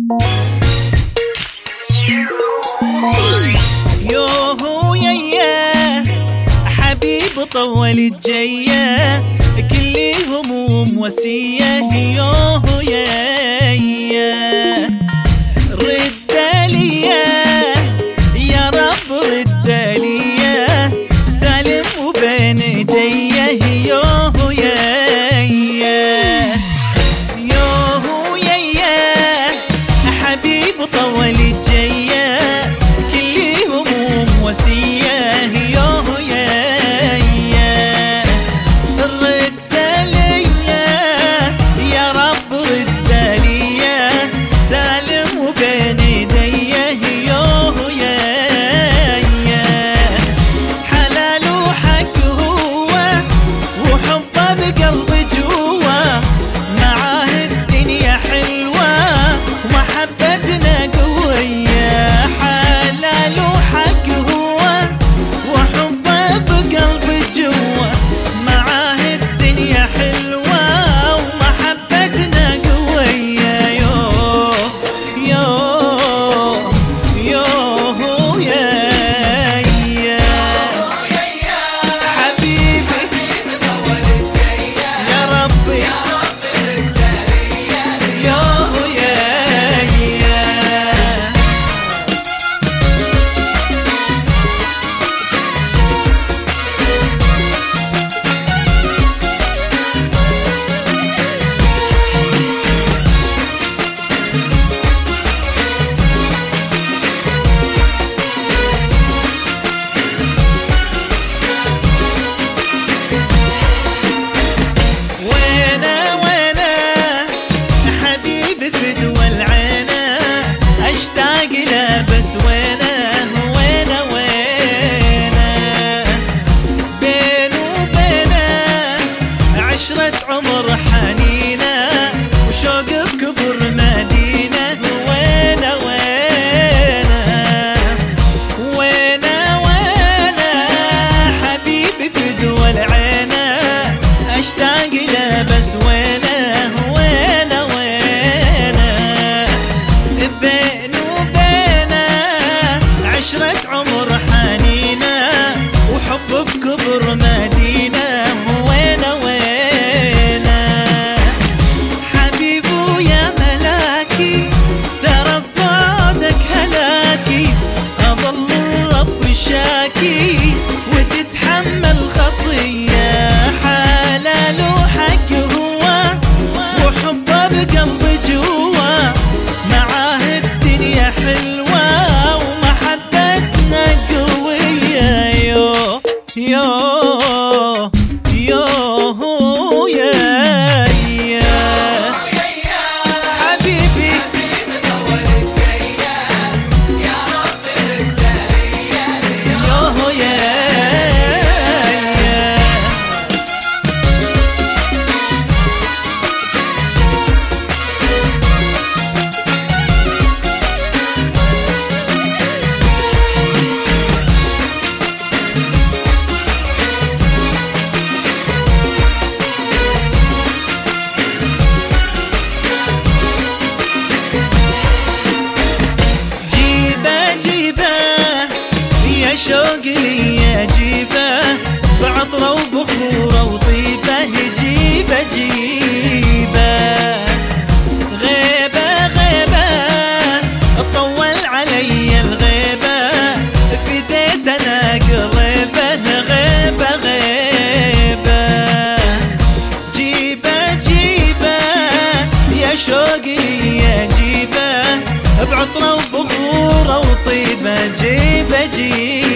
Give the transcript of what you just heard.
يوهو يا حبيب طول الجية كل هموم وسية يوهو يا رد ليا يا رب رد ليا سالم وبين ايديه يوهو يا يوهو يا حبيب طول الجية كل هموم وسية يوهو يا رد ليا يا رب رد ليا سالم وبين ايديه يوهو يا حلال وحق هو وحبه بقلبي جوا معاه الدنيا حلوة ومحبتنا قوية حلال وحق هو وحبه بقلبي جوا معاه الدنيا حلوة ومحبتنا قوية يو يو يو يا يا حبيبي يا ربي يا يا يا وانا وانا حبيبي في دول عينا اشتاق له بس وانا وانا وانا بين وبينه عشرة عمر حنينة وشوق بكبر مدينة وانا وانا وانا وانا حبيبي في دول عينا اشتاق له بس وانا وانا وانا بين وبينه عشرة عمر حنينة وحب بكبر مدينة وانا وانا حبيبو يا ملاكي ترى بعدك هلاكي اظل الرب شاكي وتتحمل خطية حلال وحق هو وحبه بقلبي جوا معاه الدنيا حلوة ومحبتنا قوية يو يو يو يا يا حبيبي يوهو يا يا جيبه جيبه يا شوق لي يا جيبه بعطره وبخوره وطيبه جيبه جيبه غيبه غيبه طول علي الغيبه فديت انا قلبه غيبه غيبه جيبه جيبه يا شوقي يا جيبه بعطره وبخوره وطيبه جيبه جيبه